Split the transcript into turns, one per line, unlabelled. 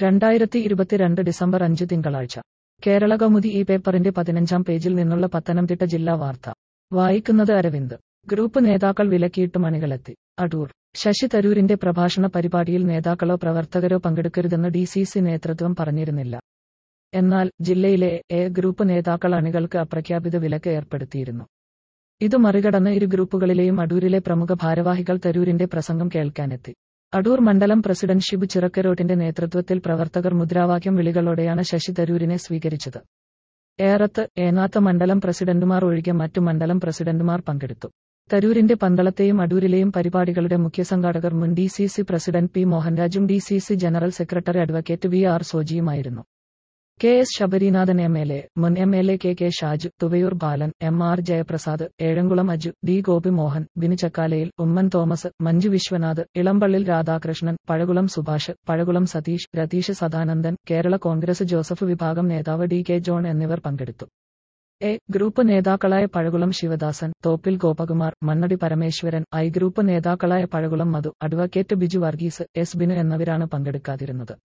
രണ്ടായിരത്തി ഇരുപത്തിരണ്ട് ഡിസംബർ അഞ്ച് തിങ്കളാഴ്ച കേരള കൗമുദി ഈ പേപ്പറിന്റെ പതിനഞ്ചാം പേജിൽ നിന്നുള്ള പത്തനംതിട്ട ജില്ലാ വാർത്ത വായിക്കുന്നത് അരവിന്ദ് ഗ്രൂപ്പ് നേതാക്കൾ വിലക്കിയിട്ട് മണികളെത്തി അടൂർ ശശി തരൂരിന്റെ പ്രഭാഷണ പരിപാടിയിൽ നേതാക്കളോ പ്രവർത്തകരോ പങ്കെടുക്കരുതെന്ന് ഡി സി സി നേതൃത്വം പറഞ്ഞിരുന്നില്ല എന്നാൽ ജില്ലയിലെ എ ഗ്രൂപ്പ് നേതാക്കൾ അണികൾക്ക് അപ്രഖ്യാപിത വിലക്ക് ഏർപ്പെടുത്തിയിരുന്നു ഇത് മറികടന്ന് ഇരു ഗ്രൂപ്പുകളിലെയും അടൂരിലെ പ്രമുഖ ഭാരവാഹികൾ തരൂരിന്റെ പ്രസംഗം കേൾക്കാനെത്തി അടൂർ മണ്ഡലം പ്രസിഡന്റ് ഷിബു ചിറക്കരോട്ടിന്റെ നേതൃത്വത്തിൽ പ്രവർത്തകർ മുദ്രാവാക്യം വിളികളോടെയാണ് ശശി തരൂരിനെ സ്വീകരിച്ചത് ഏറത്ത് ഏനാത്ത മണ്ഡലം പ്രസിഡന്റുമാർ ഒഴികെ മറ്റു മണ്ഡലം പ്രസിഡന്റുമാർ പങ്കെടുത്തു തരൂരിന്റെ പന്തളത്തെയും അടൂരിലെയും പരിപാടികളുടെ മുഖ്യ സംഘാടകർ മുൻ D C C president P മോഹൻരാജും D C C general secretary advocate V R സോജിയുമായിരുന്നു K S Sabarinathan M L A മുൻ M L A K K Shaju Thuvayoor Balan M R Jayaprasad Ezhamkulam Aju D Gopimohan Binu Chakkalayil Oommen Thomas Manju Viswanath Elampallil Radhakrishnan Pazhakulam Subhash Pazhakulam Satheesh Ratheesh Sadanandan Kerala Congress Joseph വിഭാഗം നേതാവ് ഡി കെ ജോൺ എന്നിവർ പങ്കെടുത്തു A group നേതാക്കളായ Pazhakulam Sivadasan Thoppil Gopakumar Mannadi Parameswaran I group നേതാക്കളായ Pazhakulam Madhu advocate Biju Varghese S Binu എന്നിവരാണ് പങ്കെടുക്കാതിരുന്നത്